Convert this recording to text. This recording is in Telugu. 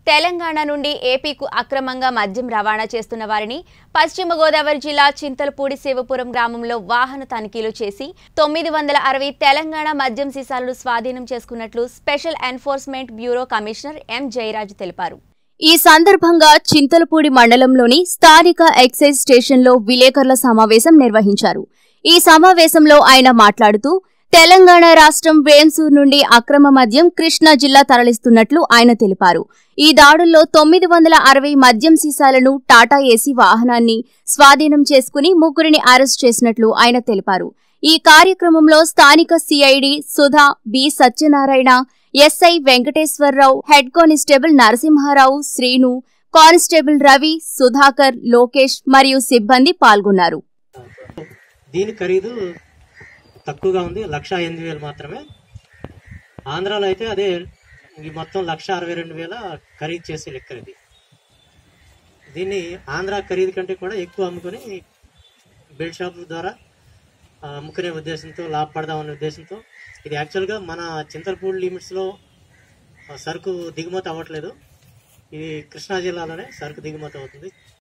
తెలంగాణ నుండి ఏపీకు అక్రమంగా మద్యం రవాణా చేస్తున్న వారిని పశ్చిమ గోదావరి జిల్లా చింతలపూడి శివపురం గ్రామంలో వాహన తనిఖీలు చేసి తొమ్మిది వందల అరవై తెలంగాణ మద్యం సీసాలను స్వాధీనం చేసుకున్నట్లు special enforcement bureau commissioner M Jayaraju తెలిపారు ఈ సందర్భంగా చింతలపూడి మండలంలోని స్థానిక ఎక్సైజ్ స్టేషన్లో విలేకరుల సమావేశం నిర్వహించారు ఈ సమావేశంలో ఆయన మాట్లాడుతూ తెలంగాణ రాష్ట్రం వేంసూర్ నుండి అక్రమ మద్యం కృష్ణా జిల్లా తరలిస్తున్నట్లు ఆయన తెలిపారు ఈ దాడుల్లో తొమ్మిది వందల అరవై మద్యం సీసాలను టాటా ఏసీ వాహనాన్ని స్వాధీనం చేసుకుని ముగ్గురిని అరెస్ట్ చేసినట్లు ఆయన తెలిపారు ఈ కార్యక్రమంలో స్థానిక CID Sudha B Satyanarayana SI Venkateswararao head constable Narasimharao Srinu constable Ravi Sudhakar Lokesh మరియు సిబ్బంది పాల్గొన్నారు దీని ఖరీదు తక్కువగా ఉంది లక్ష ఎనిమిది వేలు మాత్రమే ఆంధ్రాలో అయితే అదే ఈ మొత్తం లక్ష అరవై రెండు వేల ఖరీదు చేసే లెక్క ఇది దీన్ని ఆంధ్ర ఖరీదు కంటే కూడా ఎక్కువ అమ్ముకొని బెల్ట్ షాపుల ద్వారా ఆ, అమ్ముకునే ఉద్దేశంతో లాభపడదామనే ఉద్దేశంతో ఇది యాక్చువల్గా మన చింతలపూడి లిమిట్స్లో ఆ, సరుకు దిగుమతి అవ్వట్లేదు ఇది కృష్ణా జిల్లాలోనే సరుకు దిగుమతి అవుతుంది